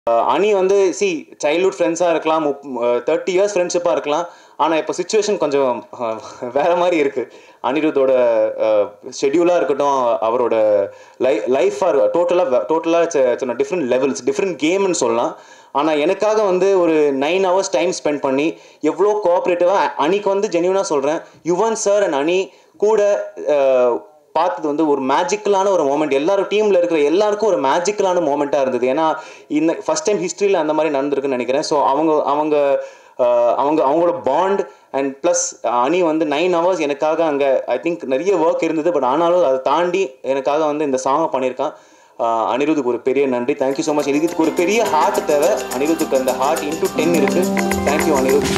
அஹ் அணி வந்து C childhood ஃப்ரெண்ட்ஸாக இருக்கலாம் தேர்ட்டி இயர்ஸ் ஃப்ரெண்ட்ஷிப்பாக இருக்கலாம் ஆனால் இப்போ சுச்சுவேஷன் கொஞ்சம் அஹ், வேற மாதிரி இருக்குது அனிருத்தோட ஷெட்யூலாக இருக்கட்டும் அவரோட லை லைஃபாக டோட்டலாக டோட்டலாக டிஃப்ரெண்ட் லெவல்ஸ் டிஃப்ரெண்ட் கேம்னு சொல்லலாம் ஆனால் எனக்காக வந்து ஒரு நைன் ஹவர்ஸ் டைம் ஸ்பெண்ட் பண்ணி எவ்வளோ கோஆப்ரேட்டிவாக அணிக்கு வந்து ஜென்யூனாக சொல்கிறேன் யுவன் சார் அண்ட் அணி கூட அஹ், பார்த்தது வந்து ஒரு மேஜிக்கலான ஒரு மூமெண்ட் எல்லாரும் டீமில் இருக்கிற எல்லாருக்கும் ஒரு மேஜிக்கலான மூமெண்ட்டாக இருந்தது ஏன்னா இந்த ஃபஸ்ட் டைம் ஹிஸ்ட்ரியில் அந்த மாதிரி நடந்திருக்குன்னு நினைக்கிறேன் ஸோ அவங்க அவங்க அஹ், அவங்க அவங்களோட பாண்ட் அண்ட் ப்ளஸ் அணி வந்து நைன் ஹவர்ஸ் எனக்காக அங்கே ஐ திங்க் நிறைய ஒர்க் இருந்தது பட் ஆனாலும் அதை தாண்டி எனக்காக வந்து இந்த சாங்கை பண்ணியிருக்கான் அஹ், அனிருத்துக்கு ஒரு பெரிய நன்றி தேங்க்யூ ஸோ மச் இதுக்கு ஒரு பெரிய ஹார்ட் தேவை அனிருத்துக்கு அந்த ஹார்ட் இன்டூ டென் இருக்குது தேங்க்யூ அனிருத்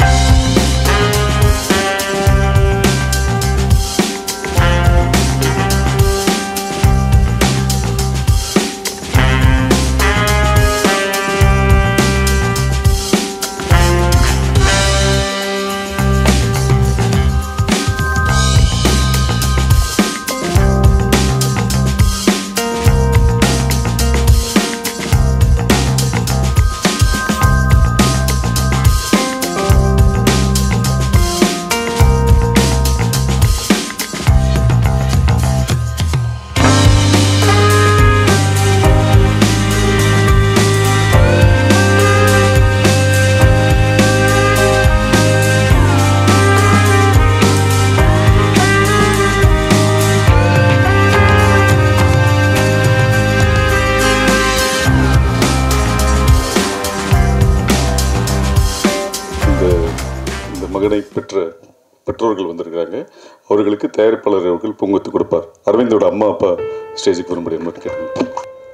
இந்த இந்த மகனை பெற்ற பெற்றோர்கள் வந்திருக்கிறாங்க அவர்களுக்கு தயாரிப்பாளர் அவர்கள் பூங்கொத்து கொடுப்பார் அரவிந்தோட அம்மா அப்பா ஸ்டேஜுக்கு வரும்படி மட்டும் கேட்குறேன்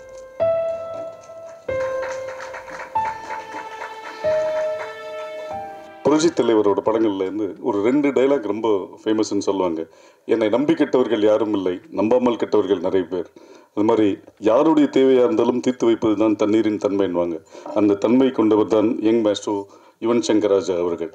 புரட்சி தலைவரோட படங்கள்ல இருந்து ஒரு ரெண்டு டைலாக் ரொம்ப ஃபேமஸ்ன்னு சொல்லுவாங்க என்னை நம்பி கெட்டவர்கள் யாரும் இல்லை நம்பாமல் கெட்டவர்கள் நிறைய பேர் அது மாதிரி யாருடைய தேவையாக இருந்தாலும் தீர்த்து வைப்பது தான் தண்ணீரின் தன்மைன்வாங்க அந்த தன்மை கொண்டவர் தான் யங் மேஸ்ட்ரோ யுவன் சங்கர் ராஜா அவர்கள்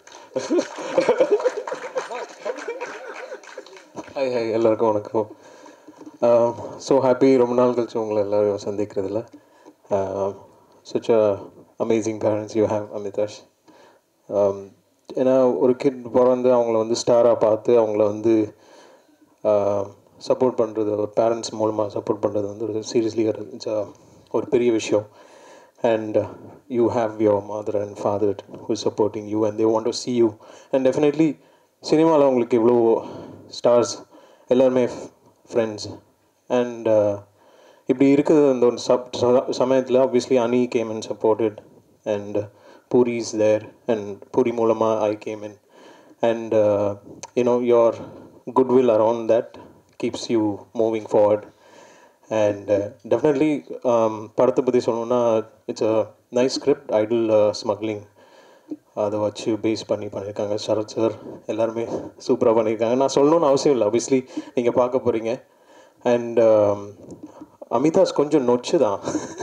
ஹாய் ஹாய் எல்லாருக்கும் வணக்கம் ஸோ ஹாப்பி ரொம்ப நாள் கழிச்சு உங்களை எல்லாரும் சந்திக்கிறதுல such a amazing parents you have Amitash ஏன்னா ஒரு கிட் பிறந்து அவங்கள வந்து ஸ்டாராக பார்த்து அவங்கள வந்து சப்போர்ட் பண்ணுறது ஒரு பேரண்ட்ஸ் மூலமாக சப்போர்ட் பண்ணுறது வந்து ஒரு சீரியஸ்லி ஒரு பெரிய விஷயம் and uh, you have your mother and father who is supporting you and they want to see you and definitely சினிமாவில் உங்களுக்கு இவ்வளோ ஸ்டார்ஸ் எல்லாருமே ஃப்ரெண்ட்ஸ் அண்ட் இப்படி இருக்குது அந்த ஒரு சப் சமயத்தில் obviously Ani came and supported and Puri is there and Puri மூலமாக I came in and you know your goodwill around that keeps you moving forward and definitely படத்தை பற்றி சொல்லணுன்னா it's a nice script idol smuggling அதை வச்சு பேஸ் பண்ணி பண்ணியிருக்காங்க Sarath sir எல்லாருமே சூப்பராக பண்ணியிருக்காங்க நான் சொல்லணும்னு அவசியம் இல்லை obviously நீங்கள் பார்க்க போகிறீங்க அண்ட் அமிதாஸ் கொஞ்சம் நொச்சு தான்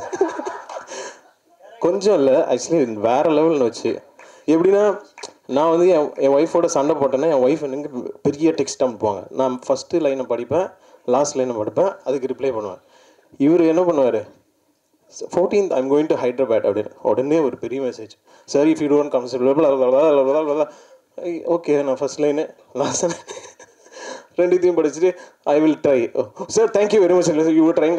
கொஞ்சம் இல்லை ஆக்சுவலி வேறு லெவல் நொச்சு எப்படின்னா நான் வந்து என் என் ஒய்ஃபோட சண்டை போட்டேன்னா என் ஒய்ஃப் எனக்கு பெரிய டெக்ஸ்ட் அனுப்புவாங்க நான் ஃபஸ்ட்டு லைனை படிப்பேன் லாஸ்ட் லைனை படிப்பேன் அதுக்கு ரிப்ளை பண்ணுவேன் இவர் என்ன பண்ணுவார் fourteenth I'm going to Hyderabad அப்படின்னு உடனே ஒரு பெரிய message sir if you don't comfortable okay நான் ஃபர்ஸ்ட் லைனு லாஸ்ட் ரெண்டுத்தையும் படிச்சுட்டு I will try sir thank you very much you trying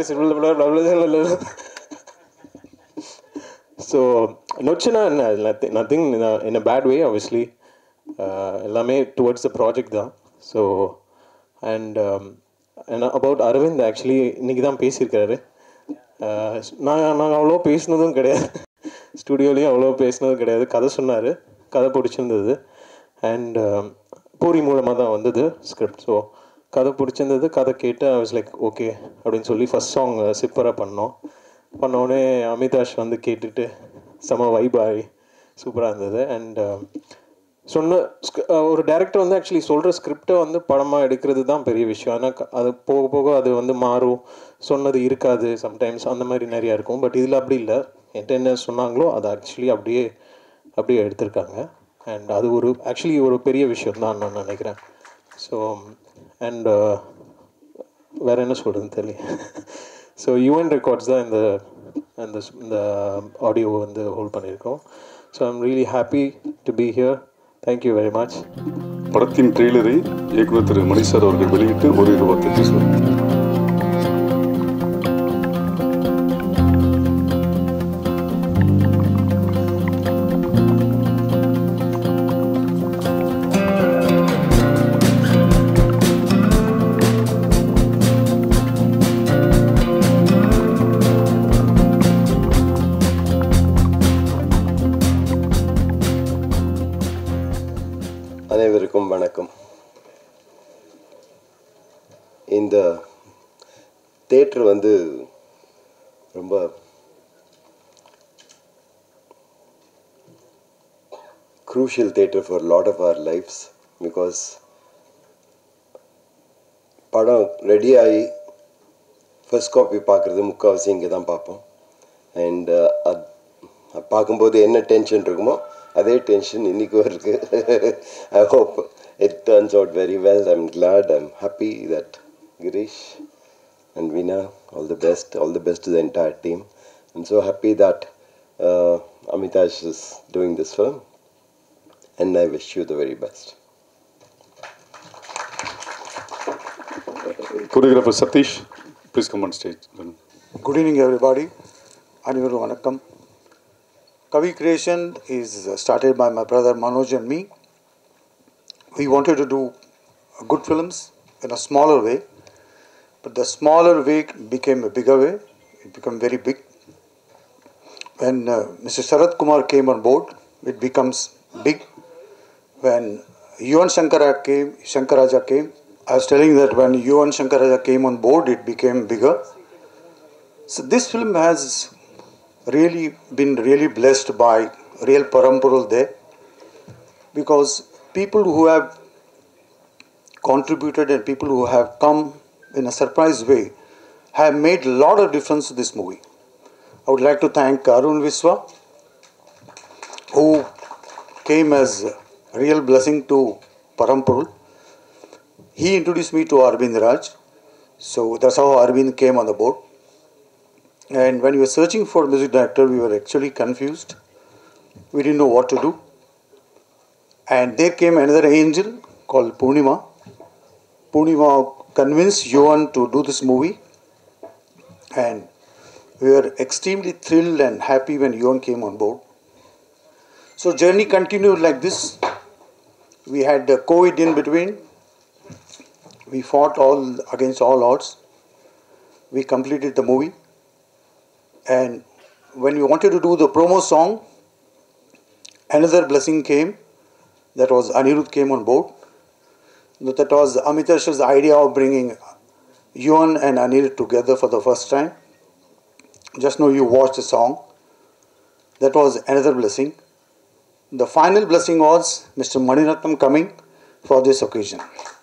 so நொச்சுனா என்ன nothing nothing in a bad way obviously எல்லாமே டுவர்ட்ஸ் த ப்ராஜெக்ட் தான் so and about Aravind actually இன்னைக்கு தான் பேசியிருக்காரு நாங்கள் நாங்கள் அவ்வளோ பேசினதும் கிடையாது ஸ்டுடியோலேயும் அவ்வளோ பேசினதும் கிடையாது கதை சொன்னார் கதை பிடிச்சிருந்தது அண்ட் பூரி மூலமாக தான் வந்தது ஸ்கிரிப்ட் ஸோ கதை பிடிச்சிருந்தது கதை கேட்டு ஐ வாஸ் லைக் ஓகே அப்படின்னு சொல்லி ஃபஸ்ட் சாங் சிப்பராக பண்ணோம் பண்ணோடனே அமிதாஷ் வந்து கேட்டுட்டு செம வைப் ஆகி சூப்பராக இருந்தது அண்ட் சொன்ன ஸ்க- அஹ் ஒரு டேரக்டர் வந்து ஆக்சுவலி சொல்கிற ஸ்கிரிப்டை வந்து படமாக எடுக்கிறது தான் பெரிய விஷயம் ஆனால் க- அது போக போக அது வந்து மாறும் சொன்னது இருக்காது சம்டைம்ஸ் அந்த மாதிரி நிறையா இருக்கும் பட் இதில் அப்படி இல்லை என்கிட்ட என்ன சொன்னாங்களோ அதை ஆக்சுவலி அப்படியே அப்படியே எடுத்திருக்காங்க அண்ட் அது ஒரு ஆக்சுவலி ஒரு பெரிய விஷயம் தான் நான் நினைக்கிறேன் ஸோ அண்ட் வேற என்ன சொல்கிறதுன்னு தெரியல ஸோ யூஎன் ரெக்கார்ட்ஸ் தான் இந்த அந்த ஸ்- இந்த ஆடியோ வந்து ஹோல்ட் பண்ணியிருக்கோம் so I'm really happy to be here thank you very much படத்தின் ட்ரெய்லரை இயக்குனர் திரு மணி சார் அவர்கள் வெளியிட்டு ஒரு இருபத்தி பேசுவார் அனைவருக்கும் வணக்கம் இந்த தேட்டர் வந்து ரொம்ப crucial theatre for a lot of our lives because படம் ரெடி ஆகி ஃபர்ஸ்ட் காப்பி பார்க்குறது முக்கால்வாசி இங்கே தான் பார்ப்போம் அண்ட் பார்க்கும்போது என்ன டென்ஷன் இருக்குமோ அதே டென்ஷன் இன்றைக்கும் இருக்குது I hope it turns out very well I'm glad I'm happy that Girish and Veena, all the best, all the best to the entire team. I'm so happy that uh, Amitash is doing this film, and I wish you the very best. Choreographer Sathish please come on stage Good evening, everybody. Anivaru Vanakkam. Kavi Creation is started by my brother Manoj and me. We wanted to do good films in a smaller way, but the smaller way became a bigger way. It became very big. When uh, Mr. Sarath Kumar came on board, it becomes big. When Yuvan Shankara came, Shankaraja came, I was telling that when Yuvan Shankaraja came on board, it became bigger. So this film has really been really blessed by real Parampurul there because people who have contributed and people who have come in a surprise way have made a lot of difference to this movie. I would like to thank Arun Viswa who came as a real blessing to Parampurul. He introduced me to Arvind Raj. So that's how Arvind came on the board. And when we were searching for music director, we were actually confused. We didn't know what to do. And there came another angel called Purnima. Purnima convinced Yuvan to do this movie. And we were extremely thrilled and happy when Yuvan came on board. So journey continued like this. We had uh, COVID in between. We fought all against all odds. We completed the movie. And when we wanted to do the promo song, another blessing came. That was Anirudh came on board. That was Amitash's idea of bringing Yuan and Anirudh together for the first time. Just now you watched the song. That was another blessing. The final blessing was Mr. Maniratnam coming for this occasion.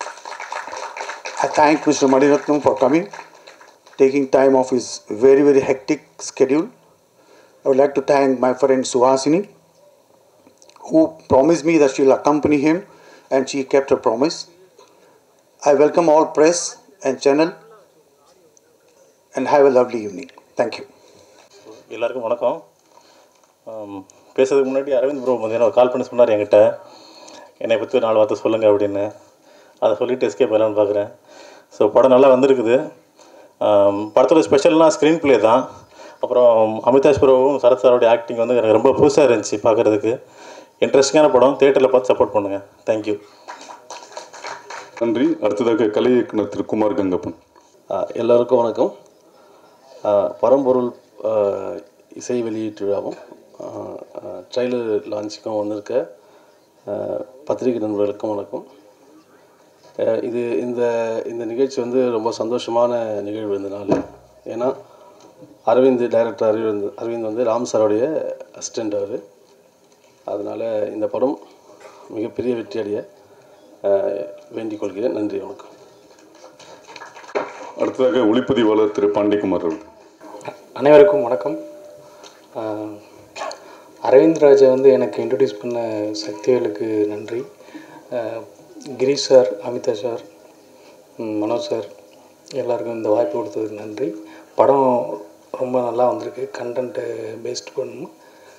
I thank Mr. Maniratnam for coming taking time off his very, very hectic schedule. I would like to thank my friend Suhasini, who promised me that she'll accompany him, and she kept her promise. I welcome all press and channel, and have a lovely evening. Thank you. எல்லாருக்கும் வணக்கம் ஆம், பேசுறதுக்கு முன்னாடி Aravind bro வந்து எனக்கு கால் பண்ணி சொன்னார் என்கிட்ட என்னை பற்றி ஒரு நாலு வார்த்தை சொல்லுங்கள் அப்படின்னு அதை சொல்லிட்டு எஸ்கேப் பண்ணலான்னு பார்க்குறேன் ஸோ படம் நல்லா வந்திருக்குது ஆம், படத்தோட ஸ்பெஷல்னால் ஸ்க்ரீன் ப்ளே தான் அப்புறம் அமிதாஷ் ப்ரோவும் சரத் சாரோடைய ஆக்டிங் வந்து எனக்கு ரொம்ப புதுசாக இருந்துச்சு பார்க்குறதுக்கு இன்ட்ரெஸ்டிங்கான படம் தேட்டரில் பார்த்து சப்போர்ட் பண்ணுங்கள் தேங்க்யூ நன்றி அடுத்ததாக கலை இயக்குனர் திரு குமார் கங்கப்பன் ஆ, எல்லோருக்கும் வணக்கம் ஆ, பரம்பொருள் ஆ, இசை வெளியீட்டு விழாவும் ட்ரைலர் லான்ச்சுக்கும் வந்திருக்க ஆ, பத்திரிகை நண்பர்களுக்கும் வணக்கம் ஆ, இது இந்த இந்த நிகழ்ச்சி வந்து ரொம்ப சந்தோஷமான நிகழ்வு இந்த நாள் ஏன்னா அரவிந்த் டைரக்டர் அரவிந்த் அரவிந்த் வந்து ராம் சாரோடைய அசிஸ்டண்ட் அவர் அதனால் இந்த படம் மிகப்பெரிய வெற்றி அடைய ஆ, வேண்டிக் கொள்கிறேன் நன்றி வணக்கம் அடுத்ததாக ஒளிப்பதிவாளர் திரு பாண்டியகுமார் அவர்கள் அனைவருக்கும் வணக்கம் ஆஹ் அரவிந்த் ராஜா வந்து எனக்கு இன்ட்ரடியூஸ் பண்ண சக்திவேலுக்கு நன்றி ஆஹ் கிரீஷ் சார் அமிதா சார் ம், மனோஜ் சார் எல்லாருக்கும் இந்த வாய்ப்பு கொடுத்ததுக்கு நன்றி படம் ரொம்ப நல்லா வந்திருக்கு கண்டென்ட்டு பேஸ்ட் பண்ணணும்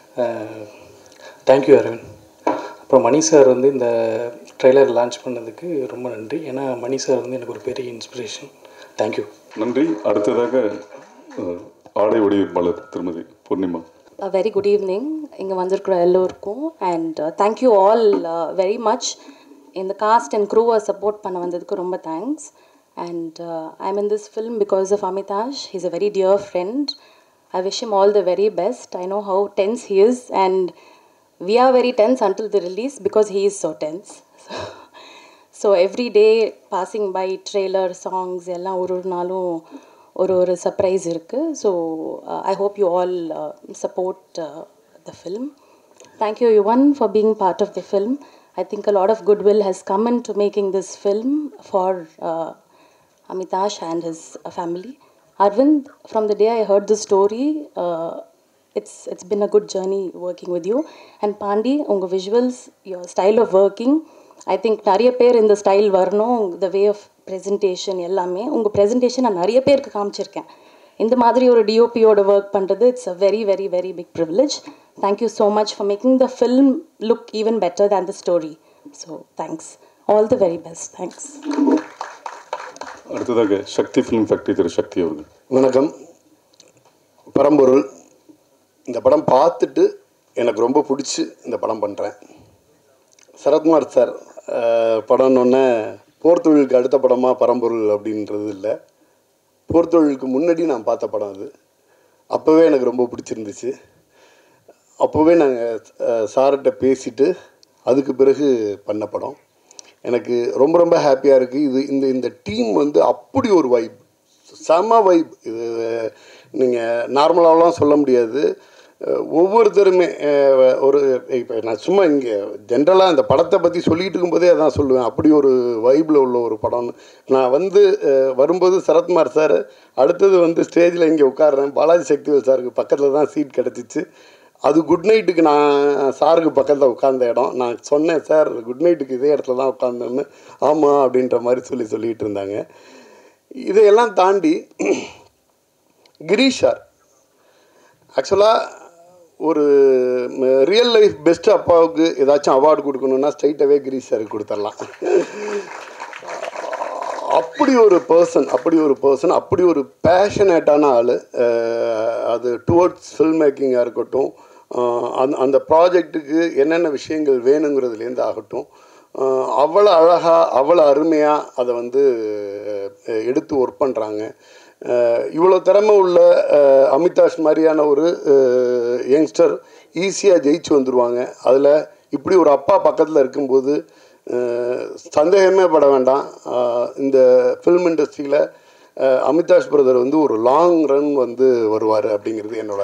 தேங்க்யூ அரவிந்த் அப்புறம் மணி சார் வந்து இந்த ட்ரெய்லர் லான்ச் பண்ணதுக்கு ரொம்ப நன்றி ஏன்னா மணி சார் வந்து எனக்கு ஒரு பெரிய இன்ஸ்பிரேஷன் தேங்க்யூ நன்றி அடுத்ததாக அஹ், ஆடை வடிவமைப்பாளர் திருமதி Purnima A very good evening இங்கே வந்திருக்கிற எல்லோருக்கும் and thank you all very much இந்த காஸ்ட் அண்ட் க்ரூவை சப்போர்ட் பண்ண வந்ததுக்கு ரொம்ப thanks and I am in this film because of Amitash he's a very dear friend I wish him all the very best I know how tense he is and we are very tense until the release because he is so tense so every day passing by trailer songs எல்லாம் ஒரு ஒரு நாளும் ஒரு ஒரு surprise இருக்குது so I hope you all support the film thank you Yuvan for being part of the film I think a lot of good will has come in to making this film for Amitash and his uh, family. Arvind, from the day I heard the story, uh, it's it's been a good journey working with you. And Pandi, உங்க visuals, your style of working, I think நிறைய பேர் இந்த style வரணும் the way of presentation எல்லாமே உங்கள் presentation நான் நிறைய பேருக்கு காமிச்சிருக்கேன் இந்த மாதிரி ஒரு டிஓபியோட ஒர்க் பண்ணுறது it's a very very very big privilege thank you so much for making the film look even better than the story so thanks all the very best thanks அடுத்ததாக சக்தி ஃபிலிம் ஃபேக்டரி திரு சக்தி அவர்கள் வணக்கம் பரம்பொருள் இந்த படம் பார்த்துட்டு எனக்கு ரொம்ப பிடிச்சி இந்த படம் பண்ணுறேன் சரத்குமார் சார் படம்னொன்னே போர் தொழிலுக்கு அடுத்த படமாக பரம்பொருள் அப்படின்றது இல்லை போர் தொழிலுக்கு முன்னாடி நான் பார்த்த படம் அது அப்போவே எனக்கு ரொம்ப பிடிச்சிருந்துச்சு அப்போவே நாங்கள் சார்கிட்ட பேசிட்டு அதுக்கு பிறகு பண்ண படம் எனக்கு ரொம்ப ரொம்ப ஹாப்பியாக இருக்குது இது இந்த இந்த டீம் வந்து அப்படி ஒரு வைப் செம வைப் இது நீங்கள் நார்மலாகலாம் சொல்ல முடியாது அஹ் ஒவ்வொருத்தருமே அஹ் ஒரு இப்போ நான் சும்மா இங்கே ஜென்ரலாக இந்த படத்தை பற்றி சொல்லிட்டு இருக்கும்போதே அதான் சொல்லுவேன் அப்படி ஒரு வைப்பில் உள்ள ஒரு படம்னு நான் வந்து அஹ் வரும்போது சரத்குமார் சார் அடுத்தது வந்து ஸ்டேஜில் இங்கே உட்காடுறேன் பாலாஜி சக்திவேல் சாருக்கு பக்கத்தில் தான் சீட் கிடச்சிச்சு அது குட் நைட்டுக்கு நான் சாருக்கு பக்கத்தில் உட்கார்ந்த இடம் நான் சொன்னேன் சார் குட் நைட்டுக்கு இதே இடத்துல தான் உட்காந்தேன்னு ஆமாம் அப்படின்ற மாதிரி சொல்லி சொல்லிகிட்டு இருந்தாங்க இதையெல்லாம் தாண்டி கிரீஷ் சார் ஆக்சுவலாக ஒரு ரியல் லைஃப் பெஸ்ட் அப்பாவுக்கு ஏதாச்சும் அவார்டு கொடுக்கணுன்னா ஸ்ட்ரைட்டாகவே கிரீஷ் சாருக்கு கொடுத்துடலாம் அப்படி ஒரு பர்சன் அப்படி ஒரு பர்சன் அப்படி ஒரு பேஷனேட்டான ஆள் அது டுவர்ட்ஸ் ஃபில்ம் மேக்கிங்காக இருக்கட்டும் அஹ் அந்த அந்த ப்ராஜெக்ட்டுக்கு என்னென்ன விஷயங்கள் வேணுங்கிறதுலேருந்து ஆகட்டும் அஹ் அவ்வளோ அழகாக அவ்வளோ அருமையாக அதை வந்து அஹ் எடுத்து ஒர்க் பண்ணுறாங்க இவ்வளோ திறமை உள்ள அஹ் அமிதாஷ் மாதிரியான ஒரு யங்ஸ்டர் ஈஸியாக ஜெயிச்சு வந்துடுவாங்க அதில் இப்படி ஒரு அப்பா பக்கத்தில் இருக்கும்போது அஹ் சந்தேகமே பட வேண்டாம் அஹ் இந்த ஃபில்ம் இண்டஸ்ட்ரியில் அமிதாஷ் பிரதர் வந்து ஒரு லாங் ரன் வந்து வருவார் அப்படிங்கிறது என்னோட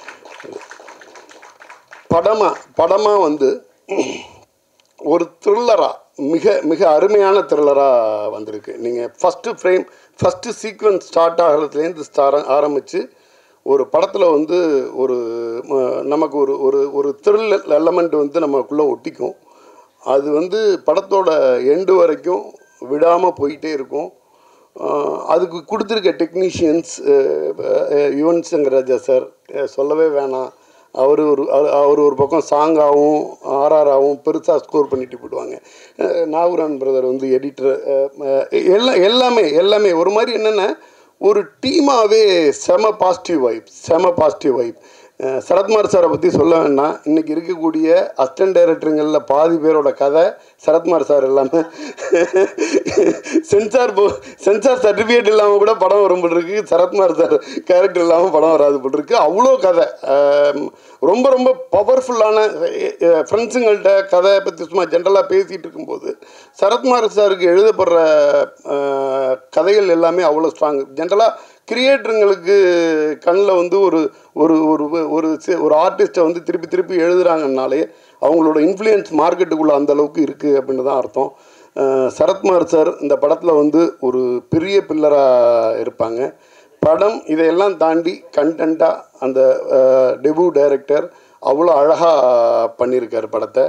படமாக படமாக வந்து ஒரு த்ரில்லராக மிக மிக அருமையான த்ரில்லராக வந்திருக்கு நீங்கள் first frame first sequence start ஆகிறதுலேருந்து ஸ்டார ஆரம்பித்து ஒரு படத்தில் வந்து ஒரு ம- நமக்கு ஒரு ஒரு ஒரு த்ரில் எலமெண்ட் வந்து நமக்குள்ளே ஒட்டிக்கும் அது வந்து படத்தோட எண்டு வரைக்கும் விடாமல் போயிட்டே இருக்கும் ஆஹ் அதுக்கு கொடுத்துருக்க டெக்னீஷியன்ஸ் யுவன் சங்கர் ராஜா சார் சொல்லவே வேணாம் அவர் ஒரு அவர் அவர் ஒரு பக்கம் சாங்காகவும் ஆர்ஆராகவும் பெருசாக ஸ்கோர் பண்ணிட்டு போயிடுவாங்க அஹ் நாகூரான் பிரதர் வந்து எடிட்டர் எல்லாம் எல்லாமே எல்லாமே ஒரு மாதிரி என்னென்ன ஒரு டீமாகவே செம பாசிட்டிவ் வைப் செம பாசிட்டிவ் வைப் சரத்குமார் சாரை பற்றி சொல்ல வேண்டாம் இன்றைக்கி இருக்கக்கூடிய அசிஸ்டன்ட் டைரக்டருங்களில் பாதி பேரோட கதை சரத்குமார் சார் எல்லாமே சென்சார் போ சென்சார் சர்டிஃபிகேட் இல்லாமல் கூட படம் வரும் போல் இருக்கு சரத்குமார் சார் கேரக்டர் இல்லாமல் படம் வராது போல் இருக்கு அவ்வளோ கதை அஹ் ரொம்ப ரொம்ப பவர்ஃபுல்லான ஃப்ரெண்ட்ஸுங்கள்ட்ட கதை பற்றி சும்மா ஜென்ரலாக பேசிகிட்டு இருக்கும்போது சரத்குமார் சாருக்கு எழுதப்படுற அஹ், கதைகள் எல்லாமே அவ்வளோ ஸ்ட்ராங் ஜென்ரலாக கிரியேட்டருங்களுக்கு கண்ணில் வந்து ஒரு ஒரு ஒரு ஒரு சி- ஒரு ஆர்டிஸ்ட்டை வந்து திருப்பி திருப்பி எழுதுறாங்கனாலே அவங்களோட இன்ஃப்ளூயன்ஸ் மார்க்கெட்டுக்குள்ளே அந்த அளவுக்கு இருக்குது அப்படின்னு தான் அர்த்தம் அஹ் சரத்குமார் சார் இந்த படத்தில் வந்து ஒரு பெரிய பில்லராக இருப்பாங்க படம் இதையெல்லாம் தாண்டி கண்டென்ட்டாக அந்த டெபு டைரக்டர் அவ்வளோ அழகாக பண்ணியிருக்கார் படத்தை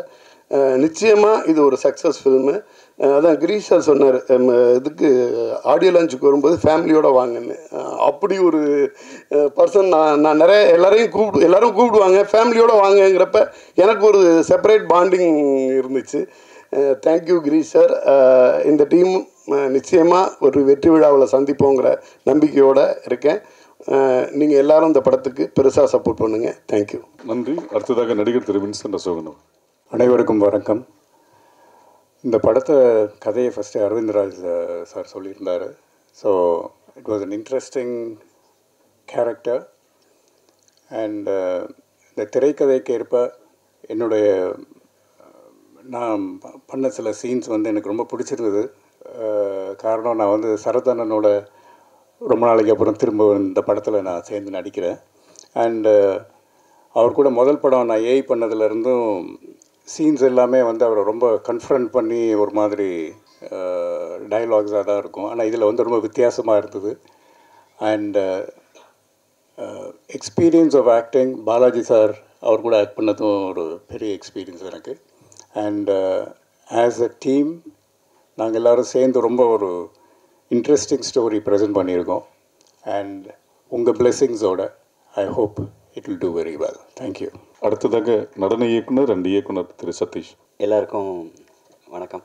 நிச்சயமாக இது ஒரு சக்ஸஸ் ஃபில்மு அதான் கிரீஷ் சார் சொன்னார் இதுக்கு ஆடியோ லான்ச்சுக்கு வரும்போது ஃபேமிலியோட வாங்கன்னு அஹ் அப்படி ஒரு பர்சன் நான் நான் நிறைய எல்லாரையும் கூப்பிடு எல்லாரும் கூப்பிடுவாங்க ஃபேமிலியோட வாங்கங்கிறப்ப எனக்கு ஒரு செப்பரேட் பாண்டிங் இருந்துச்சு தேங்க்யூ கிரீஷ் சார் இந்த டீம் நிச்சயமாக ஒரு வெற்றி விழாவில் சந்திப்போங்கிற நம்பிக்கையோடு இருக்கேன் நீங்கள் எல்லாரும் இந்த படத்துக்கு பெருசாக சப்போர்ட் பண்ணுங்கள் தேங்க்யூ நன்றி அடுத்ததாக நடிகர் திரு வின்சென்ட் அசோகன் அவர். அனைவருக்கும் வணக்கம் இந்த படத்தை கதையை ஃபஸ்ட்டு அரவிந்த்ராஜ் சார் சொல்லியிருந்தார் so it was an interesting character and இந்த திரைக்கதைக்கு ஏற்ப என்னுடைய அஹ், நான் ப- பண்ண சில சீன்ஸ் வந்து எனக்கு ரொம்ப பிடிச்சிருந்தது அஹ், காரணம் நான் வந்து சரதண்ணனோட ரொம்ப நாளைக்கு அப்புறம் திரும்ப இந்த படத்தில் நான் சேர்ந்து நடிக்கிறேன் அண்டு அவர் கூட முதல் படம் நான் ஏஐ பண்ணதுலேருந்தும் சீன்ஸ் எல்லாமே வந்து அவரை ரொம்ப கன்ஃபரண்ட் பண்ணி ஒரு மாதிரி டயலாக்ஸாக தான் இருக்கும் ஆனால் இதில் வந்து ரொம்ப வித்தியாசமாக இருந்தது and experience of acting Balaji sir அவர் கூட ஆக்ட் பண்ணதும் ஒரு பெரிய எக்ஸ்பீரியன்ஸ் எனக்கு அண்ட் ஆஸ் அ டீம் நாங்கள் எல்லோரும் சேர்ந்து ரொம்ப ஒரு இன்ட்ரெஸ்டிங் ஸ்டோரி ப்ரெசென்ட் பண்ணியிருக்கோம் அண்ட் உங்கள் பிளெஸ்ஸிங்ஸோட I hope it will do very well thank you அடுத்ததாக நடன இயக்குனர் அண்ட் இயக்குனர் திரு சதீஷ் எல்லாருக்கும் வணக்கம்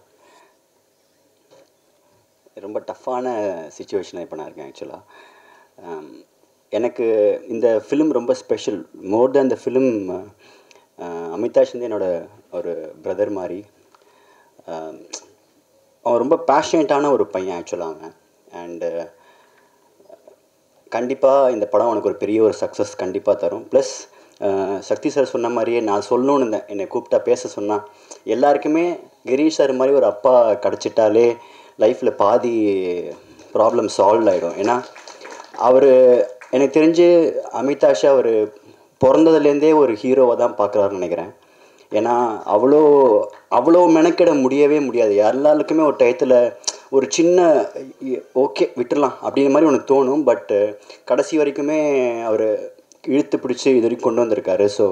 ரொம்ப டஃப்பான சுச்சுவேஷனில் இப்போ நான் இருக்கேன் ஆக்சுவலாக எனக்கு இந்த ஃபிலிம் ரொம்ப special more than the film Amitash வந்து என்னோட ஒரு பிரதர் மாதிரி ஆம், அவன் ரொம்ப பேஷனேட்டான ஒரு பையன் ஆக்சுவலாக அவன் அண்டு கண்டிப்பாக இந்த படம் உனக்கு ஒரு பெரிய ஒரு சக்ஸஸ் கண்டிப்பாக தரும் ப்ளஸ் சக்தி சார் சொன்ன மாதிரியே நான் சொல்லணும்னு இருந்தேன் என்னை கூப்பிட்டா பேச சொன்னால் எல்லாருக்குமே கிரீஷ் சார் மாதிரி ஒரு அப்பா கிடச்சிட்டாலே லைஃப்பில் பாதி ப்ராப்ளம் சால்வ் ஆகிடும் ஏன்னா அவர் எனக்கு தெரிஞ்சு அமிதாஷ் அவர் பிறந்ததுலேருந்தே ஒரு ஹீரோவை தான் பார்க்குறாருன்னு நினைக்கிறேன் ஏன்னா அவ்வளோ அவ்வளோ மெனக்கிட முடியவே முடியாது எல்லாருக்குமே ஒரு டயத்தில் ஒரு சின்ன ஓகே விட்டுறலாம் அப்படிங்கிற மாதிரி ஒன்று தோணும் பட்டு கடைசி வரைக்குமே அவர் இழுத்து பிடிச்சி இது வரைக்கும் கொண்டு வந்திருக்காரு ஸோ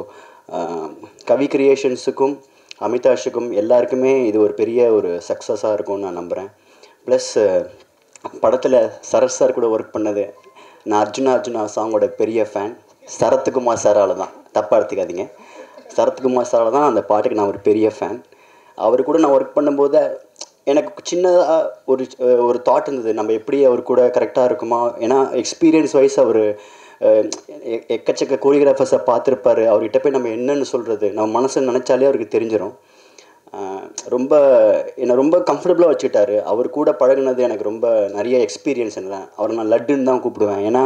கவி கிரியேஷன்ஸுக்கும் அமிதாஷுக்கும் எல்லாருக்குமே இது ஒரு பெரிய ஒரு சக்ஸஸாக இருக்கும்னு நான் நம்புகிறேன் ப்ளஸ் படத்தில் சரத் சார் கூட ஒர்க் பண்ணது நான் அர்ஜுனா அர்ஜுனா சாங்கோட பெரிய ஃபேன் சரத்குமார் சாரால் தான் தப்பாக எடுத்துக்காதீங்க சரத்குமார் சாரால் தான் அந்த பாட்டுக்கு நான் ஒரு பெரிய ஃபேன் அவர் கூட நான் ஒர்க் பண்ணும்போது எனக்கு சின்னதாக ஒரு ஒரு தாட் இருந்தது நம்ம எப்படி அவர் கூட கரெக்டாக இருக்குமா ஏன்னா எக்ஸ்பீரியன்ஸ் வைஸ் அவர் எக்கச்சக்க கோரியோகிராஃபர்ஸை பார்த்துருப்பாரு அவர்கிட்ட போய் நம்ம என்னன்னு சொல்கிறது நம்ம மனசை நினச்சாலே அவருக்கு தெரிஞ்சிடும் ஆஹ் ரொம்ப என்னை ரொம்ப கம்ஃபர்டபுளாக வச்சுக்கிட்டாரு அவர் கூட பழகுனது எனக்கு ரொம்ப நிறைய எக்ஸ்பீரியன்ஸ் இல்லை அவரை நான் லட்டுன்னு தான் கூப்பிடுவேன் ஏன்னா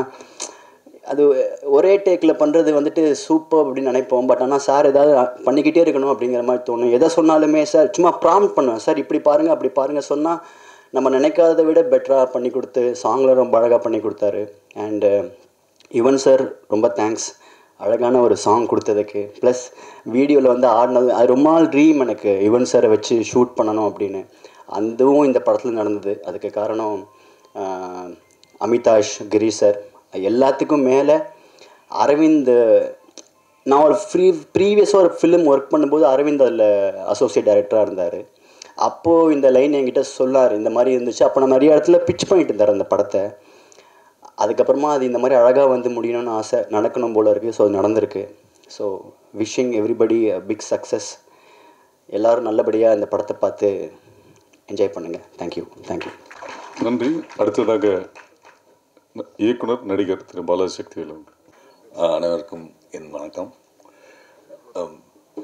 அது ஒரே டேக்கில் பண்ணுறது வந்துட்டு சூப்பர் அப்படின்னு நினைப்போம் பட் ஆனால் சார் ஏதாவது பண்ணிக்கிட்டே இருக்கணும் அப்படிங்கிற மாதிரி தோணும் எதை சொன்னாலுமே சார் சும்மா ப்ராம்ப்ட் பண்ணுவேன் சார் இப்படி பாருங்கள் அப்படி பாருங்கள் சொன்னால் நம்ம நினைக்காததை விட பெட்டராக பண்ணி கொடுத்து சாங்கில் ரொம்ப அழகாக பண்ணி கொடுத்தாரு அண்டு யுவன் சார் ரொம்ப தேங்க்ஸ் அழகான ஒரு சாங் கொடுத்ததுக்கு ப்ளஸ் வீடியோவில் வந்து ஆடினது அது ரொம்ப நாள் ட்ரீம் எனக்கு யுவன் சாரை வச்சு ஷூட் பண்ணணும் அப்படின்னு அதுவும் இந்த படத்தில் நடந்தது அதுக்கு காரணம் ஆஹ், அமிதாஷ் கிரி சார் எல்லாத்துக்கும் மேலே அரவிந்த் நான் ஒரு ஃப்ரீ ப்ரீவியஸாக ஒரு ஃபிலிம் ஒர்க் பண்ணும்போது அரவிந்த் அதில் அசோசியேட் டைரக்டராக இருந்தார் அப்போது இந்த லைன் என்கிட்ட சொன்னார் இந்த மாதிரி இருந்துச்சு அப்போ நான் நிறைய இடத்துல பிச் பண்ணிட்டு இருந்தார் அந்த படத்தை அதுக்கப்புறமா அது இந்த மாதிரி அழகாக வந்து முடியணும்னு ஆசை நடக்கணும் போல இருக்குது ஸோ அது நடந்திருக்கு so wishing everybody big success எல்லோரும் நல்லபடியாக இந்த படத்தை பார்த்து என்ஜாய் பண்ணுங்கள் தேங்க்யூ தேங்க்யூ நன்றி அடுத்ததாக ந- இயக்குனர் நடிகர் திரு பாலாஜி சக்திவேலு அவர். ஆஹ் அனைவருக்கும் என் வணக்கம் அம்,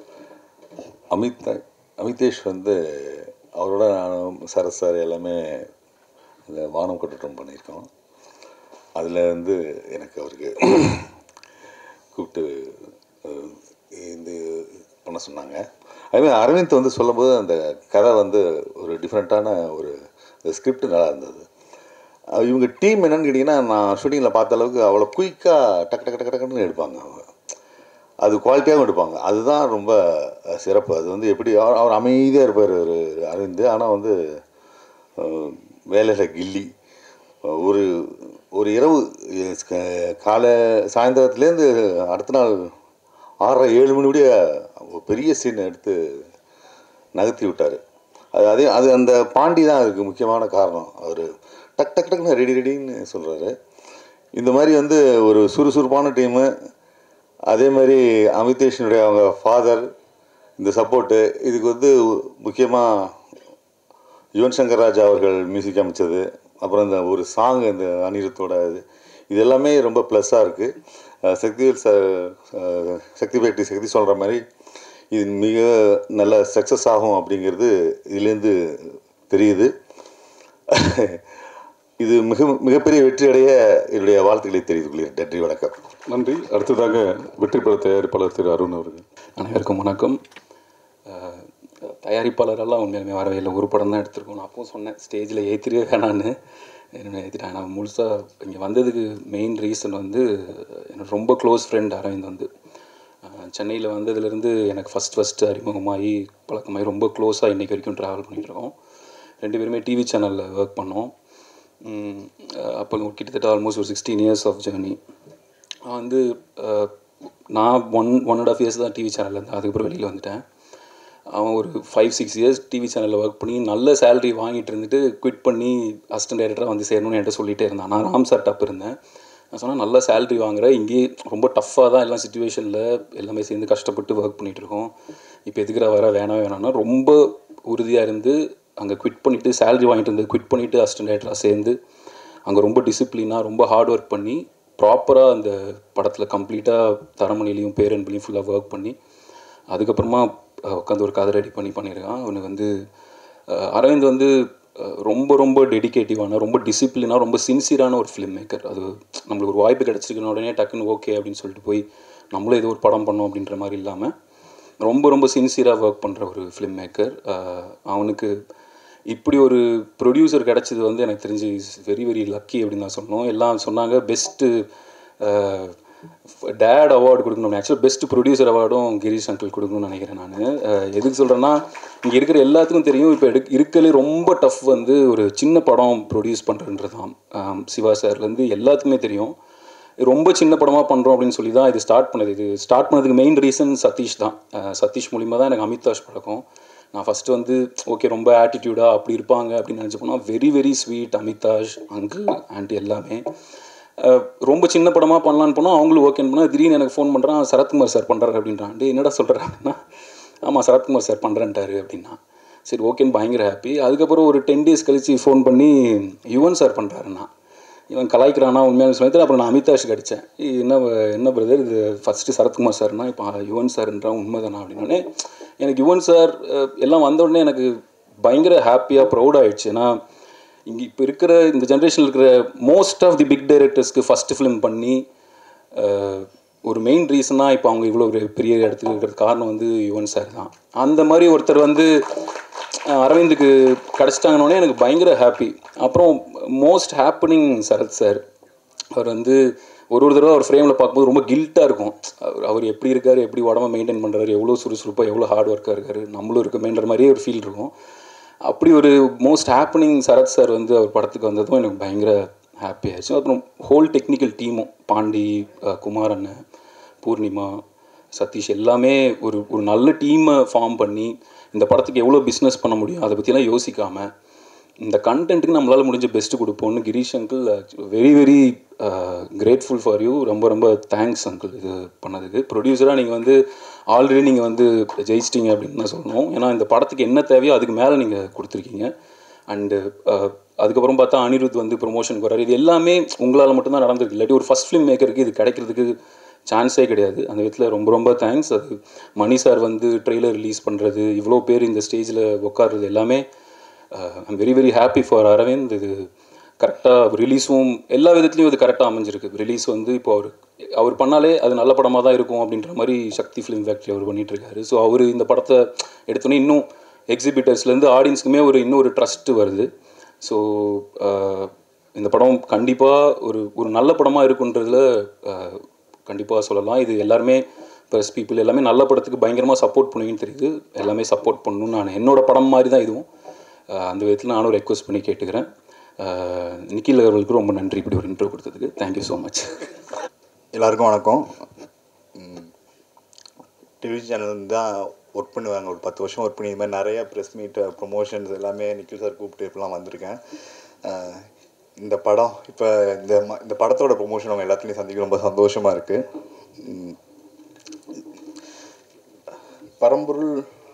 அமித் அமிதேஷ் வந்து அவரோட நானும் சரத் சார் எல்லாமே இந்த வானம் கட்டட்டும் பண்ணியிருக்கோம் அதில் வந்து எனக்கு அவருக்கு கூப்பிட்டு அஹ், இந்த பண்ண சொன்னாங்க அதுமாதிரி அரவிந்த் வந்து சொல்லும்போது அந்த கதை வந்து ஒரு டிஃப்ரெண்ட்டான ஒரு ஸ்கிரிப்ட் நல்லா இருந்தது அஹ் இவங்க டீம் என்னன்னு கேட்டிங்கன்னா நான் ஷூட்டிங்கில் பார்த்த அளவுக்கு அவ்வளோ குயிக்காக டக்கு டக்கு டக்கு டக்குன்னு எடுப்பாங்க அவங்க அது குவாலிட்டியாகவும் எடுப்பாங்க அதுதான் ரொம்ப அஹ், சிறப்பு அது வந்து எப்படி அவர் அவர் அமைதியாக இருப்பார் ஒரு அரவிந்த் ஆனால் வந்து அஹ், வேலையில் கில்லி அஹ், ஒரு ஒரு இரவு அஹ், க- காலை சாயந்தரத்துலேருந்து அடுத்த நாள் ஆறரை ஏழு மணி முடிய ஒரு பெரிய சீன் எடுத்து நகர்த்தி விட்டார் அது அதே அது அந்த பாண்டி தான் அதுக்கு முக்கியமான காரணம் அவர் டக் டக் டக்னு ரெடி ரெடின்னு சொல்கிறாரு இந்த மாதிரி வந்து ஒரு சுறுசுறுப்பான டீமு அதே மாதிரி அமிதேஷனுடைய அவங்க ஃபாதர் இந்த சப்போர்ட்டு இதுக்கு வந்து முக்கியமாக யுவன் சங்கர் ராஜா அவர்கள் மியூசிக் அமைச்சது அப்புறம் இந்த ஒரு சாங் இந்த அனிருத்தோட இது இது எல்லாமே ரொம்ப ப்ளஸ்ஸாக இருக்குது சக்திவேல் சார் சக்தி பேட்டி சக்தி சொல்கிற மாதிரி இது மிக நல்ல சக்ஸஸ் ஆகும் அப்படிங்கிறது இதுலேருந்து தெரியுது இது மிக மிகப்பெரிய வெற்றி அடைய என்னுடைய வாழ்த்துக்களை தெரிவித்துக் கொள்கிறேன் நன்றி வணக்கம் நன்றி அடுத்ததாக வெற்றி பட தயாரிப்பாளர் திரு அருண் அவர்கள் அனைவருக்கும் வணக்கம் அஹ், தயாரிப்பாளரெல்லாம் உண்மையிலுமே வரவே இல்லை ஒரு படம் தான் எடுத்திருக்கோம் நான் அப்பவும் சொன்னேன் ஸ்டேஜில் ஏற்றிருவே வேணான்னு என்ன ஏற்றிட்டேன் நான் முழுசாக இங்கே வந்ததுக்கு மெயின் ரீசன் வந்து எனக்கு ரொம்ப க்ளோஸ் ஃப்ரெண்ட் அரவிந்த் வந்து சென்னையில் வந்ததுலேருந்து எனக்கு ஃபஸ்ட் ஃபஸ்ட்டு அறிமுகமாகி பழக்கமாகி ரொம்ப க்ளோஸாக இன்றைக்கி வரைக்கும் ட்ராவல் பண்ணிகிட்ருக்கோம் ரெண்டு பேருமே டிவி சேனலில் ஒர்க் பண்ணோம் உம், அஹ் அப்போ கிட்டத்தட்ட ஆல்மோஸ்ட் ஒரு சிக்ஸ்டீன் இயர்ஸ் ஆஃப் ஜேர்னி நான் வந்து அஹ், நான் one one and half years தான் டிவி சேனலில் இருந்தேன் அதுக்கப்புறம் வெளியில் வந்துட்டேன் அவன் ஒரு ஃபைவ் சிக்ஸ் இயர்ஸ் டிவி சேனலில் ஒர்க் பண்ணி நல்ல சேலரி வாங்கிட்டு இருந்துட்டு குவிட் பண்ணி அசிஸ்டன்ட் டைரக்டராக வந்து சேரணும்னு என்கிட்ட சொல்லிட்டே இருந்தான் நான் ராம் சார் டப் இருந்தேன் நான் சொன்னேன் நல்ல சேலரி வாங்குற இங்கேயே ரொம்ப டஃப்பாக தான் எல்லாம் சுச்சுவேஷனில் எல்லாமே சேர்ந்து கஷ்டப்பட்டு ஒர்க் பண்ணிகிட்டு இருக்கோம் இப்போ எதுக்குற வர வேணாம் வேணாம்னா ரொம்ப உறுதியாக இருந்து அங்கே குவிட் பண்ணிவிட்டு சேலரி வாங்கிட்டு இருந்து குவிட் பண்ணிவிட்டு அசிஸ்டன்ட் டைரக்டராக சேர்ந்து அங்கே ரொம்ப டிசிப்ளினாக ரொம்ப ஹார்ட் ஒர்க் பண்ணி ப்ராப்பராக அந்த படத்தில் கம்ப்ளீட்டாக தரமணிலையும் பேரன்புலையும் ஃபுல்லாக ஒர்க் பண்ணி அதுக்கப்புறமா உட்காந்து ஒரு கதை ரெடி பண்ணி பண்ணியிருக்கான் அவனுக்கு வந்து அஹ், அரவிந்த் வந்து அஹ், ரொம்ப ரொம்ப டெடிகேட்டிவான ரொம்ப டிசிப்ளினாக ரொம்ப சின்சியரான ஒரு ஃபிலிம் மேக்கர் அது நம்மளுக்கு ஒரு வாய்ப்பு கிடச்சிருக்கன உடனே டக்குன்னு ஓகே அப்படின்னு சொல்லிட்டு போய் நம்மளும் ஏதோ ஒரு படம் பண்ணோம் அப்படின்ற மாதிரி இல்லாமல் ரொம்ப ரொம்ப சின்சியராக ஒர்க் பண்ணுற ஒரு ஃபிலிம் மேக்கர் அவனுக்கு இப்படி ஒரு ப்ரொடியூசர் கிடச்சது வந்து எனக்கு தெரிஞ்சு வெரி வெரி லக்கி அப்படின்னு தான் சொன்னோம் எல்லாம் சொன்னாங்க பெஸ்ட்டு டேட் அவார்டு கொடுக்கணும் ஆக்சுவலாக பெஸ்ட் ப்ரொடியூசர் அவார்டும் கிரீஷ் அங்கிள் கொடுக்கணும்னு நினைக்கிறேன் நான் எதுக்கு சொல்கிறேன்னா இங்கே இருக்கிற எல்லாத்துக்கும் தெரியும் இப்போ எடு இருக்கலே ரொம்ப டஃப் வந்து ஒரு சின்ன படம் ப்ரொடியூஸ் பண்ணுறன்றது தான் ஆம், சிவா சார்லேருந்து எல்லாத்துக்குமே தெரியும் ரொம்ப சின்ன படமாக பண்ணுறோம் அப்படின்னு சொல்லி தான் இது ஸ்டார்ட் பண்ணது இது ஸ்டார்ட் பண்ணதுக்கு மெயின் ரீசன் சதீஷ் தான் அஹ், சதீஷ் மூலிமா தான் எனக்கு அமிதாஷ் பழக்கம் நான் ஃபஸ்ட்டு வந்து ஓகே ரொம்ப ஆட்டிடியூடாக அப்படி இருப்பாங்க அப்படின்னு நினச்சி போனால் very very sweet Amitash uncle aunty எல்லாமே அஹ், ரொம்ப சின்ன படமாக பண்ணலான்னு போனால் அவங்களும் ஓகேன்னு போனால் திடீர்னு எனக்கு ஃபோன் பண்ணுறான் சரத்குமார் சார் பண்ணுறாரு அப்படின்றான் டேய் என்னடா சொல்கிறேன் அப்படின்னா ஆமாம் சரத்குமார் சார் பண்ணுறேன்ட்டாரு அப்படின்னா சரி ஓகேன்னு பயங்கர ஹாப்பி அதுக்கப்புறம் ஒரு டென் டேஸ் கழிச்சு ஃபோன் பண்ணி யுவன் சார் பண்ணுறாருண்ணா இவன் கலாய்க்கிறானா உண்மையான சமயத்தில் அப்புறம் நான் அமிதாஷுக்கு அடித்தேன் என்ன என்ன பிரதர் இது ஃபஸ்ட்டு சரத்குமார் சார்னா இப்போ யுவன் சார்ன்றான் உண்மைதானா அப்படின்னோடனே எனக்கு யுவன் சார் அஹ், எல்லாம் வந்த உடனே எனக்கு பயங்கர ஹாப்பியாக ப்ரௌட் ஆயிடுச்சு ஏன்னா இங்கே இப்போ இருக்கிற இந்த ஜென்ரேஷனில் இருக்கிற மோஸ்ட் ஆஃப் தி பிக் டைரக்டர்ஸ்க்கு ஃபஸ்ட்டு ஃபிலிம் பண்ணி அஹ், ஒரு மெயின் ரீசனாக இப்போ அவங்க இவ்வளோ ஒரு பெரிய இடத்துல இருக்கிறது காரணம் வந்து யுவன் சார் தான் அந்த மாதிரி ஒருத்தர் வந்து அஹ், அரவிந்துக்கு கிடச்சிட்டாங்கன்னொடனே எனக்கு பயங்கர ஹாப்பி அப்புறம் மோஸ்ட் ஹாப்பனிங் சரத் சார் அவர் வந்து ஒரு ஒரு தடவை அவர் ஃப்ரேமில் பார்க்கும்போது ரொம்ப கில்ட்டாக இருக்கும் அவர் அவர் எப்படி இருக்கார் எப்படி உடம்ப மெயின்டைன் பண்ணுறாரு எவ்வளோ சுறுசுறுப்பாக எவ்வளோ ஹார்ட் ஒர்க்காக இருக்காரு நம்மளும் இருக்கமேன்ற மாதிரியே ஒரு ஃபீல் இருக்கும் அப்படி ஒரு மோஸ்ட் ஹாப்பனிங் சரத் சார் வந்து அவர் படத்துக்கு வந்ததும் எனக்கு பயங்கர ஹாப்பி ஆயிடுச்சு அப்புறம் ஹோல் டெக்னிக்கல் டீமும் பாண்டி அஹ், குமார் அண்ணன் பூர்ணிமா சதீஷ் எல்லாமே ஒரு ஒரு நல்ல டீமை ஃபார்ம் பண்ணி இந்த படத்துக்கு எவ்வளோ பிஸ்னஸ் பண்ண முடியும் அதை பற்றிலாம் யோசிக்காமல் இந்த கண்டென்ட்டுக்கு நம்மளால் முடிஞ்ச பெஸ்ட்டு கொடுப்போம்னு Girish uncle very very grateful for you ரொம்ப ரொம்ப தேங்க்ஸ் அங்கிள் இது பண்ணதுக்கு ப்ரொடியூசராக நீங்கள் வந்து ஆல்ரெடி நீங்கள் வந்து ஜெயிச்சிட்டீங்க அப்படின்னு தான் சொல்லணும் ஏன்னா இந்த படத்துக்கு என்ன தேவையோ அதுக்கு மேலே நீங்கள் கொடுத்துருக்கீங்க அண்டு அதுக்கப்புறம் பார்த்தா அனிருத் வந்து ப்ரொமோஷனுக்கு வராரு இது எல்லாமே உங்களால் மட்டும்தான் நடந்திருக்கு இல்லாட்டி ஒரு ஃபஸ்ட் ஃபிலிம் மேக்கருக்கு இது கிடைக்கிறதுக்கு சான்ஸே கிடையாது அந்த விதத்தில் ரொம்ப ரொம்ப தேங்க்ஸ் அது மணி சார் வந்து ட்ரெய்லர் ரிலீஸ் பண்ணுறது இவ்வளோ பேர் இந்த ஸ்டேஜில் உட்காருறது எல்லாமே I'm very very happy for Aravind இது கரெக்டாக ரிலீஸும் எல்லா விதத்துலையும் இது கரெக்டாக அமைஞ்சிருக்கு ரிலீஸ் வந்து இப்போ அவர் அவர் பண்ணாலே அது நல்ல படமாக தான் இருக்கும் அப்படின்ற மாதிரி சக்தி ஃபிலிம் ஃபேக்ட்ரி அவர் பண்ணிட்டு இருக்காரு ஸோ அவர் இந்த படத்தை எடுத்தோன்னே இன்னும் எக்ஸிபிட்டர்ஸ்லேருந்து ஆடியன்ஸ்க்குமே ஒரு இன்னும் ஒரு ட்ரஸ்ட் வருது ஸோ இந்த படம் கண்டிப்பாக ஒரு ஒரு நல்ல படமாக இருக்குன்றதுல கண்டிப்பாக சொல்லலாம் இது எல்லாருமே ப்ரெஸ் பீப்புள் எல்லாமே நல்ல படத்துக்கு பயங்கரமாக சப்போர்ட் பண்ணுவீங்கன்னு தெரியுது எல்லாமே சப்போர்ட் பண்ணணும்னு நான் என்னோட படம் மாதிரி தான் இதுவும் அஹ் அந்த விதத்தில் நானும் ரெக்வஸ்ட் பண்ணி கேட்டுக்கிறேன் அஹ் நிக்கில் அவர்களுக்கு ரொம்ப நன்றி இப்படி ஒரு இன்ட்ரோ கொடுத்ததுக்கு தேங்க்யூ ஸோ மச் எல்லாருக்கும் வணக்கம் டிவி சேனல் தான் ஒர்க் பண்ணுவாங்க ஒரு பத்து வருஷம் ஒர்க் பண்ணி இது மாதிரி நிறைய ப்ரெஸ் மீட் ப்ரொமோஷன்ஸ் எல்லாமே நிக்கில் சார் கூப்பிட்டு இப்பெல்லாம் வந்திருக்கேன் அஹ் இந்த படம் இப்போ இந்த ம- இந்த படத்தோட ப்ரொமோஷன் அவங்க எல்லாத்துலேயும் சந்திக்க ரொம்ப சந்தோஷமாக இருக்குது பரம்பொருள்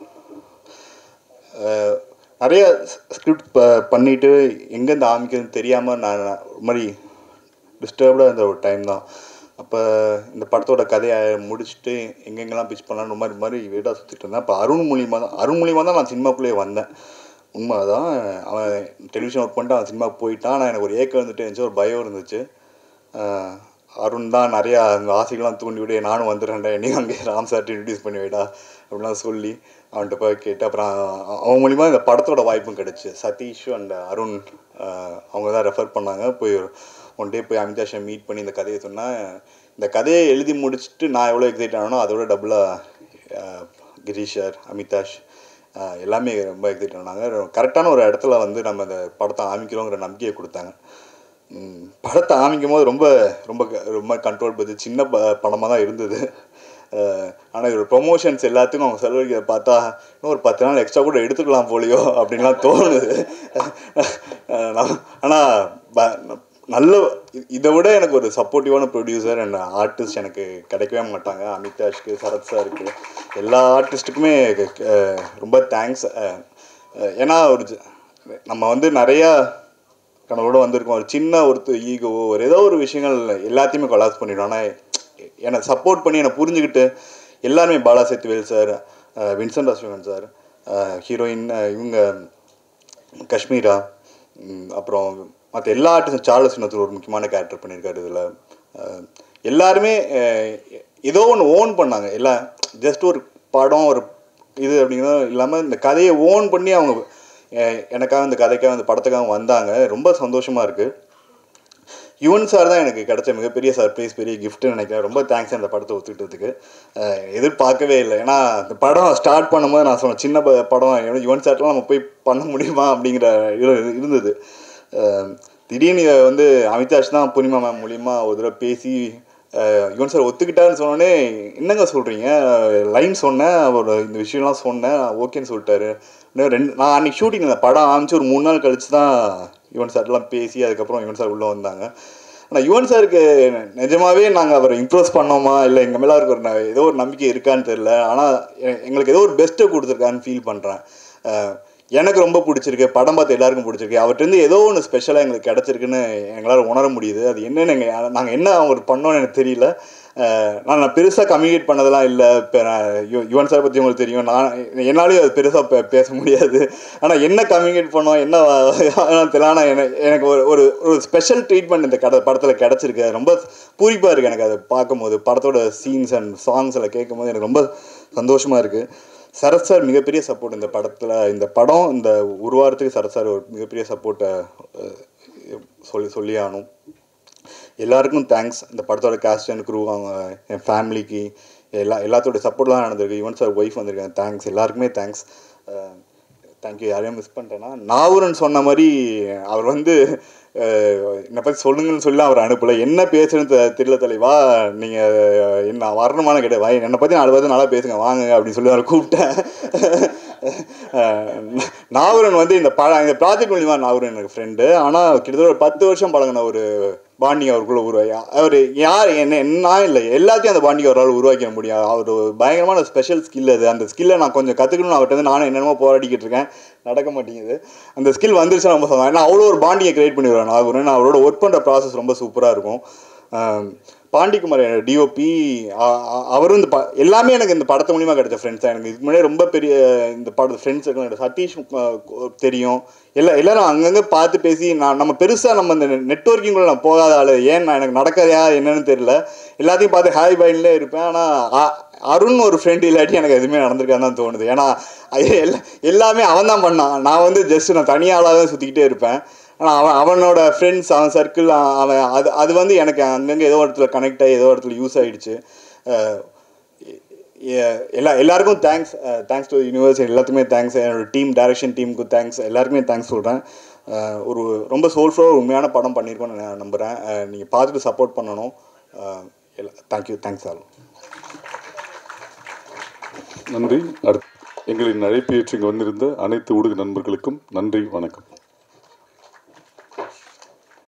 அஹ், நிறைய ஸ்கிரிப்ட் ப பண்ணிட்டு எங்கேருந்து ஆரம்பிக்கிறதுன்னு தெரியாமல் நான் நான் ஒரு மாதிரி டிஸ்டர்ப்டாக இருந்த ஒரு டைம் தான் அப்போ இந்த படத்தோட கதையை முடிச்சுட்டு எங்கெங்கெல்லாம் பிச் பண்ணலான்னு மாதிரி மாதிரி வீடாக சுற்றிட்டு இருந்தேன் அப்போ அருண் மூலியமாக தான் அருண் மூலியமாக தான் நான் சினிமாக்குள்ளேயே வந்தேன் உண்மை தான் அவன் டெலிவிஷன் ஒர்க் பண்ணிட்டு அவன் சினிமா போயிட்டான் ஆனால் எனக்கு ஒரு ஏக்கம் இருந்துட்டு இருந்துச்சு ஒரு பயம் இருந்துச்சு அஹ் அருண் தான் நிறையா அந்த ஆசைகள்லாம் தூண்டி விடு நானும் வந்துடுறேன்டா என்னையும் அங்கே ராம் சார்ட்டு இன்ட்ரடியூஸ் பண்ணி வைடா அப்படிலாம் சொல்லி அவன்கிட்ட போய் கேட்டு அப்புறம் அவ- அவன் மூலிமா இந்த படத்தோட வாய்ப்பும் கிடச்சி சதீஷ் அண்ட் அருண் அஹ் அவங்க தான் ரெஃபர் பண்ணாங்க போய் ஒன் டே போய் அமிதாஷை மீட் பண்ணி இந்த கதையை சொன்னேன் இந்த கதையை எழுதி முடிச்சுட்டு நான் எவ்வளோ எக்ஸைட் ஆனோ அதோட டபுளாக கிரீஷ் சார் அமிதாஷ் அஹ் எல்லாமே ரொம்ப எக்ஸைட் ஆனாங்க கரெக்டான ஒரு இடத்துல வந்து நம்ம இந்த படத்தை ஆரம்பிக்கிறோங்கிற நம்பிக்கையை கொடுத்தாங்க ம், படத்தை ஆரம்பிக்கும் போது ரொம்ப ரொம்ப க- ரொம்ப கண்ட்ரோல் பற்றி சின்ன ப படமாக தான் இருந்தது ஆனால் இதோட ப்ரொமோஷன்ஸ் எல்லாத்துக்கும் அவங்க செலவழிக்கிறத பார்த்தா இன்னும் ஒரு பத்து நாள் எக்ஸ்ட்ரா கூட எடுத்துக்கலாம் போலியோ அப்படின்லாம் தோணுது ஆனால் நல்ல இ- இதை விட எனக்கு ஒரு சப்போர்ட்டிவான ப்ரொடியூசர் அண்ட் ஆர்டிஸ்ட் எனக்கு கிடைக்கவே மாட்டாங்க அமிதாஷ்க்கு சரத் சாருக்கு எல்லா ஆர்டிஸ்ட்டுக்குமே அஹ், ரொம்ப தேங்க்ஸ் ஏன்னா ஒரு ஜ- நம்ம வந்து நிறையா கனவோட வந்திருக்கோம் ஒரு சின்ன ஒரு ஈகோவோ ஒரு ஏதோ ஒரு விஷயங்கள் எல்லாத்தையுமே கொலாஸ் பண்ணிடும் ஆனால் என்னை சப்போர்ட் பண்ணி என்னை புரிஞ்சுக்கிட்டு எல்லாருமே Bala Sethuvel sir Vincent Aswagan sir heroine இவங்க காஷ்மீரா ம், அப்புறம் மற்ற எல்லா ஆர்டிஸ்டும் சார்லஸ் வினோத்தர் ஒரு முக்கியமான கேரக்டர் பண்ணியிருக்காரு இதில் எல்லாருமே அஹ், ஏதோ ஒன்று ஓன் பண்ணாங்க எல்லாம் ஜஸ்ட் ஒரு படம் ஒரு இது அப்படிங்கிறது இல்லாமல் இந்த கதையை ஓன் பண்ணி அவங்க அஹ், எனக்காக இந்த கதைக்காக இந்த படத்துக்காக வந்தாங்க ரொம்ப சந்தோஷமாக இருக்குது யுவன் சார் தான் எனக்கு கிடைச்ச மிகப்பெரிய சர்ப்ரைஸ் பெரிய கிஃப்ட்னு நினைக்கிறேன் ரொம்ப தேங்க்ஸ் அந்த படத்தை ஒத்துக்கிட்டதுக்கு அஹ் எதிர்பார்க்கவே இல்லை ஏன்னா இந்த படம் ஸ்டார்ட் பண்ணும்போது நான் சொன்னேன் சின்ன ப- படம் ஏன்னா யுவன் சார்ட்லாம் நம்ம போய் பண்ண முடியுமா அப்படிங்கிற இது இருந்தது அஹ் திடீர்னு இதை வந்து அமிதாஷ் தான் பூர்ணிமா மேம் மூலியமா ஒரு தடவை பேசி அஹ் யுவன் சார் ஒத்துக்கிட்டாருன்னு சொன்னோடனே என்னங்க சொல்கிறீங்க லைன் சொன்னேன் அவர் இந்த விஷயம்லாம் சொன்னேன் ஓகேன்னு சொல்லிட்டாரு இன்னும் ரெண்டு நான் அன்றைக்கி ஷூட்டிங் இந்த படம் ஆரம்பிச்சு ஒரு மூணு நாள் கழிச்சு தான் யுவன் சார்லாம் பேசி அதுக்கப்புறம் யுவன் சார் உள்ளே வந்தாங்க ஆனால் யுவன் சாருக்கு நிஜமாவே நாங்கள் அவரை இம்ப்ரெஸ் பண்ணோமா இல்லை எங்கள் மேலே அவருக்கு ஒரு ந- ஏதோ ஒரு நம்பிக்கை இருக்கான்னு தெரில ஆனால் எங்களுக்கு ஏதோ ஒரு பெஸ்ட்டை கொடுத்துருக்கான்னு ஃபீல் பண்ணுறேன் எனக்கு ரொம்ப பிடிச்சிருக்கு படம் பார்த்து எல்லாருக்கும் பிடிச்சிருக்கு அவர்கிட்டருந்து ஏதோ ஒன்று ஸ்பெஷலாக எங்களுக்கு கிடச்சிருக்குன்னு எங்களால் உணர முடியுது அது என்னன்னு எங்கள் நாங்கள் என்ன அவர் பண்ணோன்னு எனக்கு தெரியல அஹ் நான் நான் பெருசாக கம்யூனிகேட் பண்ணதெல்லாம் இல்லை இப்போ நான் யு- யுவன் சார் பற்றி உங்களுக்கு தெரியும் நான் என்னாலையும் அது பெருசாக பேச முடியாது ஆனால் என்ன கம்யூனிகேட் பண்ணோம் என்ன வ- தெரியல ஆனால் எனக்கு எனக்கு ஒரு ஒரு ஒரு ஸ்பெஷல் ட்ரீட்மெண்ட் இந்த கட படத்தில் கிடச்சிருக்கு அது ரொம்ப பூரிப்பாக இருக்குது எனக்கு அதை பார்க்கும்போது படத்தோட சீன்ஸ் அண்ட் சாங்ஸ் எல்லாம் கேட்கும்போது எனக்கு ரொம்ப சந்தோஷமாக இருக்குது சரத் சார் மிகப்பெரிய சப்போர்ட் இந்த படத்தில் இந்த படம் இந்த உருவாரத்துக்கு சரத் சார் ஒரு மிகப்பெரிய சப்போர்ட்டை சொல்லி சொல்லி ஆகணும் எல்லாருக்கும் தேங்க்ஸ் இந்த படத்தோட காஸ்ட் அண்ட் குரூ அவங்க என் ஃபேமிலிக்கு எல்லா எல்லாத்தோட சப்போர்ட்லாம் நடந்திருக்கு யுவன் சார் ஒய்ஃப் வந்திருக்காங்க தேங்க்ஸ் எல்லாருக்குமே தேங்க்ஸ் தேங்க்யூ யாரையும் மிஸ் பண்ணிட்டேன்னா நாவூரன் சொன்ன மாதிரி அவர் வந்து அஹ், என்னை பற்றி சொல்லுங்கன்னு சொல்லி அவர் அனுப்பலை என்ன பேசுன்னு தெ- தெரியல தலைவா நீங்கள் என்ன வரணுமான கேட்ட வா என்னை பற்றி நாலு பேர் நல்லா பேசுங்க வாங்க அப்படின்னு சொல்லி அவரை கூப்பிட்டேன் அஹ், நாவூரன் வந்து இந்த ப இந்த ப்ராஜெக்ட் மூலியமாக நாவூரன் எனக்கு ஃப்ரெண்டு ஆனால் கிட்டத்தட்ட ஒரு பத்து வருஷம் பழகின ஒரு பாண்டிங் அவருக்குள்ள உருவாக்கி அவர் யார் என்ன என்ன இல்லை எல்லாத்தையும் அந்த பாண்டிங் அவரால் உருவாக்க முடியும் அவர் ஒரு பயங்கரமான ஸ்பெஷல் ஸ்கில் அது அந்த ஸ்கில்லை நான் கொஞ்சம் கற்றுக்கணும்னு அவர்கிட்ட வந்து நானும் என்னென்னமோ போராடிக்கிட்டு இருக்கேன் நடக்க மாட்டேங்குது அந்த ஸ்கில் வந்துருச்சுன்னா ரொம்ப சந்தோஷம் ஏன்னா அவ்வளோ ஒரு பாண்டியை கிரியேட் பண்ணிடுவேன் நாகூரன் நான் அவரோட ஒர்க் பண்ணுற ப்ராசஸ் ரொம்ப சூப்பராக இருக்கும் ஆம், பாண்டிக்குமார் டிஓபி அவரும் இந்த ப எல்லாமே எனக்கு இந்த படத்து மூலியமாக கிடைச்ச ஃப்ரெண்ட்ஸ் தான் எனக்கு இதுக்கு முன்னாடி ரொம்ப பெரிய இந்த படத்து ஃப்ரெண்ட்ஸ் எனக்கு சதீஷ் அஹ், தெரியும் எல்லா எல்லாரும் அங்கங்கே பார்த்து பேசி நான் நம்ம பெருசாக நம்ம இந்த நெட்ஒர்க்கிங்குள்ள நான் போகாத ஆள் ஏன் நான் எனக்கு நடக்கலையா என்னன்னு தெரியல எல்லாத்தையும் பார்த்து ஹாய் பைன்லேயே இருப்பேன் ஆனால் அருண் ஒரு ஃப்ரெண்ட் இல்லாட்டி எனக்கு எதுவுமே நடந்திருக்கான்னு தான் தோணுது ஏன்னா ஐய- எல்லா எல்லாமே அவன் தான் பண்ணான் நான் வந்து ஜஸ்ட் நான் தனியாளாக தான் சுற்றிக்கிட்டே இருப்பேன் ஆனால் அவன் அவனோட ஃப்ரெண்ட்ஸ் அவன் சர்க்கிள் அவன் அது அது வந்து எனக்கு அங்கங்கே ஏதோ ஒரு இடத்துல கனெக்ட் ஆகி ஏதோ ஒரு இடத்துல யூஸ் ஆகிடுச்சு எல்லா எல்லாருக்கும் தேங்க்ஸ் தேங்க்ஸ் டு யூனிவர்ஸ் எல்லாத்துக்குமே தேங்க்ஸ் என்னோட டீம் டைரக்ஷன் டீமுக்கு தேங்க்ஸ் எல்லாருக்குமே தேங்க்ஸ் சொல்கிறேன் ஒரு ரொம்ப சோல்ஃபுல்லாக உண்மையான படம் பண்ணியிருக்கோன்னு நான் நம்புகிறேன் நீங்கள் பார்த்துட்டு சப்போர்ட் பண்ணணும் தேங்க்யூ தேங்க்ஸ் ஆல் நன்றி அடுத்து எங்களின் அழைப்பு ஏற்று இங்கே வந்திருந்த அனைத்து ஊடக நண்பர்களுக்கும் நன்றி வணக்கம்